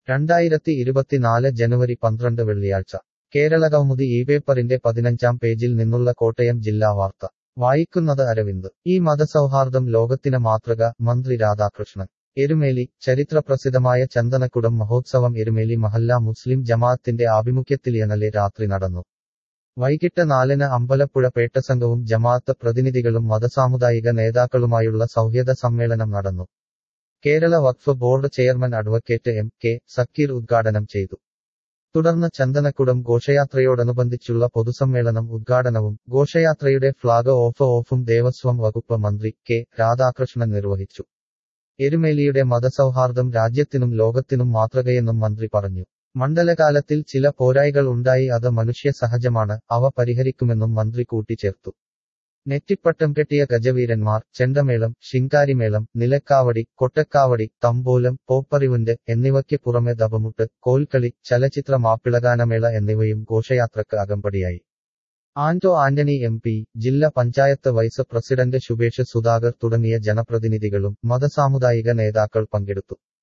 രണ്ടായിരത്തി ഇരുപത്തിനാല് ജനുവരി പന്ത്രണ്ട് വെള്ളിയാഴ്ച കേരളകൗമുദി ഈ പേപ്പറിന്റെ പതിനഞ്ചാം പേജിൽ നിന്നുള്ള കോട്ടയം ജില്ലാ വാർത്ത വായിക്കുന്നത് അരവിന്ദ് ഈ മതസൗഹാർദ്ദം ലോകത്തിന് മാതൃക മന്ത്രി രാധാകൃഷ്ണൻ എരുമേലി ചരിത്രപ്രസിദ്ധമായ ചന്ദനക്കുടം മഹോത്സവം എരുമേലി മഹല്ല മുസ്ലിം ജമാഅത്തിന്റെ ആഭിമുഖ്യത്തിൽ ഇന്നലെ രാത്രി നടന്നു വൈകിട്ട് നാലിന് അമ്പലപ്പുഴ പേട്ടസംഘവും ജമാഅത്ത് പ്രതിനിധികളും മതസാമുദായിക നേതാക്കളുമായുള്ള സൗഹൃദ സമ്മേളനം നടന്നു Kerala Waqf board chairman advocate M K Zakir ഉദ്ഘാടനം ചെയ്തു തുടർന്ന് ചന്ദനക്കുടം ഘോഷയാത്രയോടനുബന്ധിച്ചുള്ള പൊതുസമ്മേളനം ഉദ്ഘാടനവും ഘോഷയാത്രയുടെ ഫ്ളാഗ് ഓഫ് ഓഫും ദേവസ്വം വകുപ്പ് മന്ത്രി കെ രാധാകൃഷ്ണൻ നിർവഹിച്ചു എരുമേലിയുടെ മതസൗഹാർദ്ദം രാജ്യത്തിനും ലോകത്തിനും മാതൃകയെന്നും മന്ത്രി പറഞ്ഞു മണ്ഡലകാലത്തിൽ ചില പോരായ്കൾ ഉണ്ടായി അത് മനുഷ്യ സഹജമാണ് അവ പരിഹരിക്കുമെന്നും മന്ത്രി കൂട്ടിച്ചേർത്തു നെറ്റിപ്പട്ടം കെട്ടിയ ഗജവീരന്മാർ ചെണ്ടമേളം ശിങ്കാരിമേളം നിലക്കാവടി കൊട്ടക്കാവടി തമ്പോലം പോപ്പറിവുണ്ട് എന്നിവയ്ക്ക് പുറമെ ദപമുട്ട് കോൽക്കളി ചലച്ചിത്ര മാപ്പിളഗാനമേള എന്നിവയും ഘോഷയാത്രക്ക് അകമ്പടിയായി ആന്റോ ആന്റണി എം പി ജില്ലാ പഞ്ചായത്ത് വൈസ് പ്രസിഡന്റ് ശുഭേഷ് സുധാകർ തുടങ്ങിയ ജനപ്രതിനിധികളും മതസാമുദായിക നേതാക്കൾ പങ്കെടുത്തു